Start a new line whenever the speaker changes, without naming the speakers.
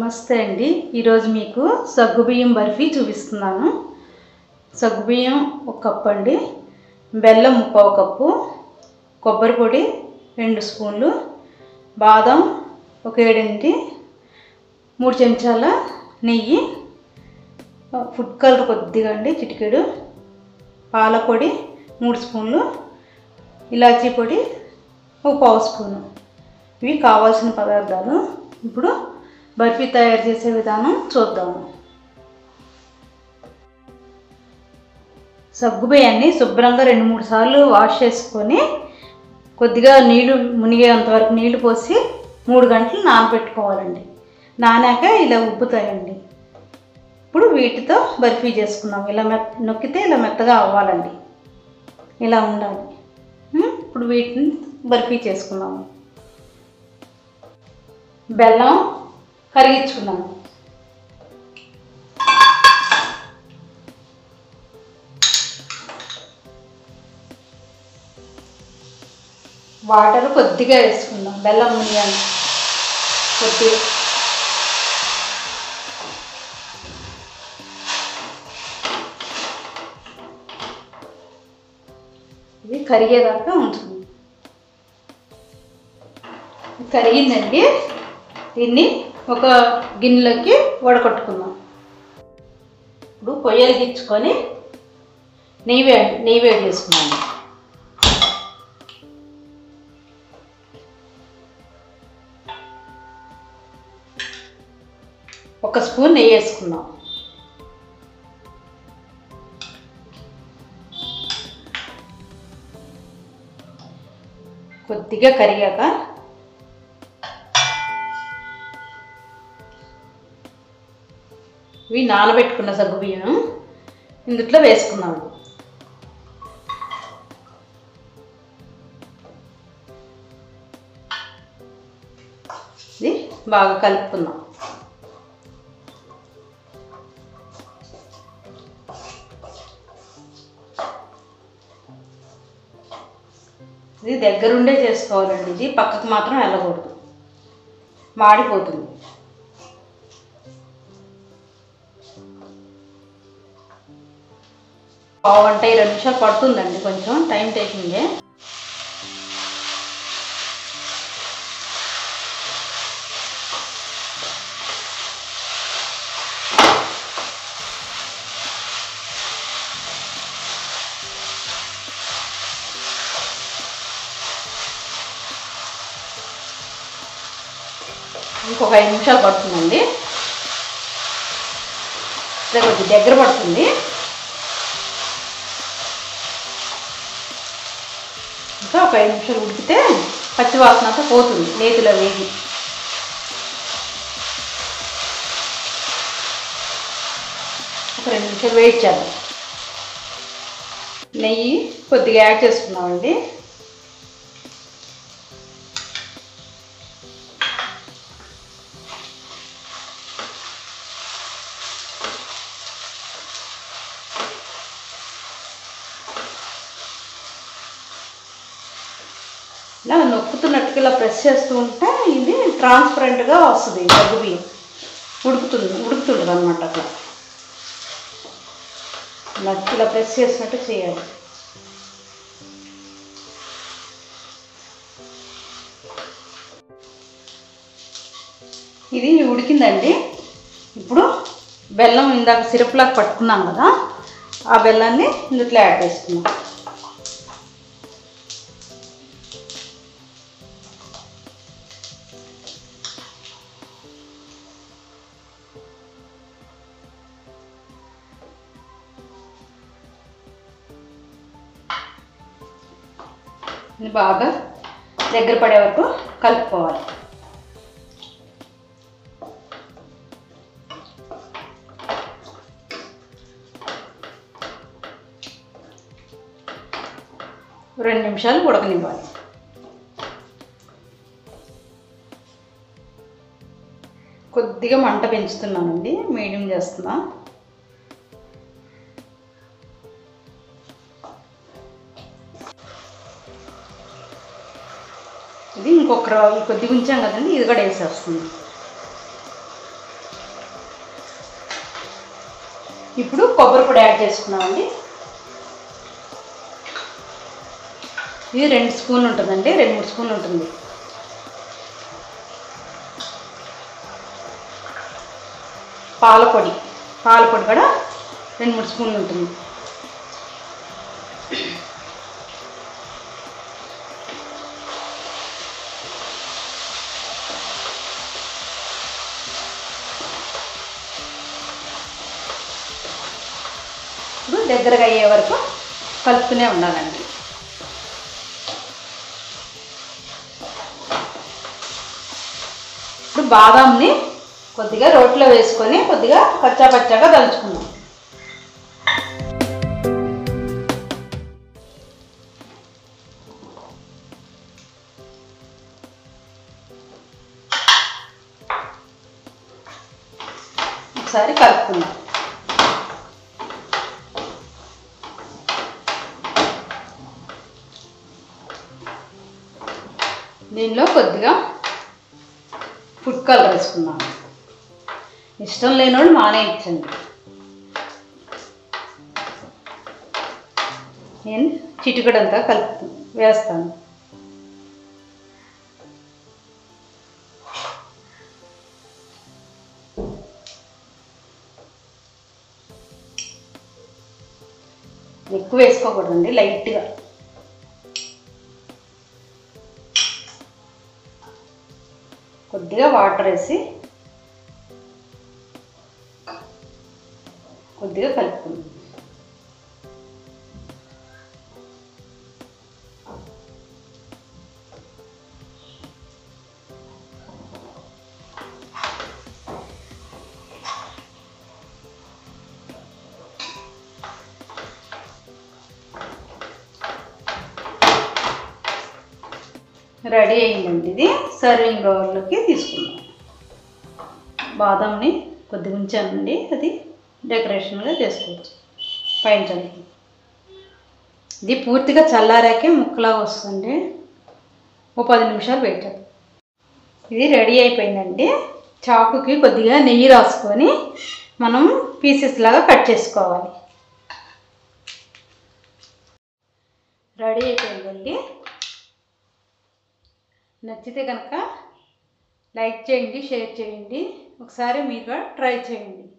నమస్తే అండి ఈరోజు మీకు సగ్గుబియ్యం బర్ఫీ చూపిస్తున్నాను సగ్గుబియ్యం ఒక కప్పు అండి బెల్లం ముప్పావు కప్పు కొబ్బరి పొడి రెండు స్పూన్లు బాదం ఒక ఏడింటి మూడు చెంచాల నెయ్యి ఫుడ్ కలర్ కొద్దిగా అండి చిటికెడు పాల పొడి మూడు స్పూన్లు ఇలాచీ పొడి ఒక పావు స్పూను ఇవి కావాల్సిన పదార్థాలు ఇప్పుడు బర్ఫీ తయారు చేసే విధానం చూద్దాము సగ్గుబియ్యాన్ని శుభ్రంగా రెండు మూడు సార్లు వాష్ చేసుకొని కొద్దిగా నీళ్లు మునిగేంత వరకు నీళ్లు పోసి మూడు గంటలు నానబెట్టుకోవాలండి నానాక ఇలా ఉబ్బుతాయండి ఇప్పుడు వీటితో బర్ఫీ చేసుకుందాం ఇలా మెత్త నొక్కితే ఇలా మెత్తగా అవ్వాలండి ఇలా ఉండాలి ఉం? ఇప్పుడు వీటిని బర్ఫీ చేసుకుందాము బెల్లం కరిగించుకున్నాను వాటర్ కొద్దిగా వేసుకుందాం బెల్లం మునియాలి కొద్దిగా ఇది కరిగేదాకా ఉంటుంది కరిగిందండి దీన్ని ఒక గిన్నెలోకి వడకట్టుకుందాం ఇప్పుడు పొయ్యి వెలిగించుకొని నెయ్యి వేడి నెయ్యి వేడి చేసుకున్నాను ఒక స్పూన్ నెయ్యి వేసుకుందాం కొద్దిగా కరిగాక ఇవి నానబెట్టుకున్న సగ్గుబియ్యం ఇందుట్లో వేసుకున్నాము ఇది బాగా కలుపుకుందాం ఇది దగ్గరుండే చేసుకోవాలండి ఇది పక్కకు మాత్రం వెళ్ళకూడదు మాడిపోతుంది పావు గంట ఇరవై నిమిషాలు పడుతుందండి కొంచెం టైం టేకింగే ఇంకొక ఐదు నిమిషాలు పడుతుందండి ఇదే కొంచెం దగ్గర పడుతుంది ఇంకా ఒక ఐదు నిమిషాలు ఉడికితే పచ్చివాసన అంతా పోతుంది నేతిలో వేగి ఒక రెండు నిమిషాలు వెయిట్ చేద్దాం నెయ్యి కొద్దిగా యాడ్ చేసుకున్నామండి ఇలా నొక్కుతున్నట్టుగా ఇలా ప్రెస్ చేస్తూ ఉంటే ఇది ట్రాన్స్పరెంట్గా వస్తుంది సగ్గు బియ్యం ఉడుకుతుంది ఉడుకుతుంటుంది అనమాట అట్లా ఇలా ఇలా ప్రెస్ చేసినట్టు చేయాలి ఇది ఉడికిందండి ఇప్పుడు బెల్లం ఇందాక సిరప్లాగా పట్టుకున్నాం కదా ఆ బెల్లాన్ని ఇందులో యాడ్ చేసుకున్నాం ఇది బాగా దగ్గర పడే వరకు కలుపుకోవాలి రెండు నిమిషాలు ఉడకనివ్వాలి కొద్దిగా మంట పెంచుతున్నానండి మీడియం చేస్తున్నా ఇది ఇంకొక రా- ఈ కొద్దిగా ఉంచాం కదండి ఇది కూడా వేసేస్తుంది ఇప్పుడు కొబ్బరి పొడి యాడ్ చేసుకున్నామండి ఇది రెండు స్పూన్లు ఉంటుందండి రెండు మూడు స్పూన్లు ఉంటుంది పాల పొడి పాల పొడి కూడా రెండు మూడు స్పూన్లు ఉంటుంది ఇప్పుడు దగ్గరగా అయ్యే వరకు కలుపుతూనే ఉండాలండి ఇప్పుడు బాదాంని కొద్దిగా రోట్లో వేసుకొని కొద్దిగా కచ్చా పచ్చాగా దంచుకుందాం ఒకసారి కలుపుకుందాం దీనిలో కొద్దిగా ఫుడ్ కలర్ వేసుకున్నాను ఇష్టం లేనివాడు మానేయించండి నేను చిటికడంతా కలుపు వేస్తాను ఎక్కువ వేసుకోకూడదండి లైట్గా కొద్దిగా వాటర్ వేసి కొద్దిగా కలుపుకుందాం రెడీ అయిందండి ఇది సర్వింగ్ బౌల్లోకి తీసుకుందాం బాదంని కొద్దిగా ఉంచానండి అది డెకరేషన్గా చేసుకోవచ్చు పైన చల్లి ఇది పూర్తిగా చల్లారాకే ముక్కలాగా వస్తుంది ఓ పది నిమిషాలు పెట్టాలి ఇది రెడీ అయిపోయిందండి చాకుకి కొద్దిగా నెయ్యి రాసుకొని మనం పీసెస్ లాగా కట్ చేసుకోవాలి రెడీ అయిపోయిందండి నచ్చితే కనుక లైక్ చేయండి షేర్ చేయండి ఒకసారి మీరు కూడా ట్రై చేయండి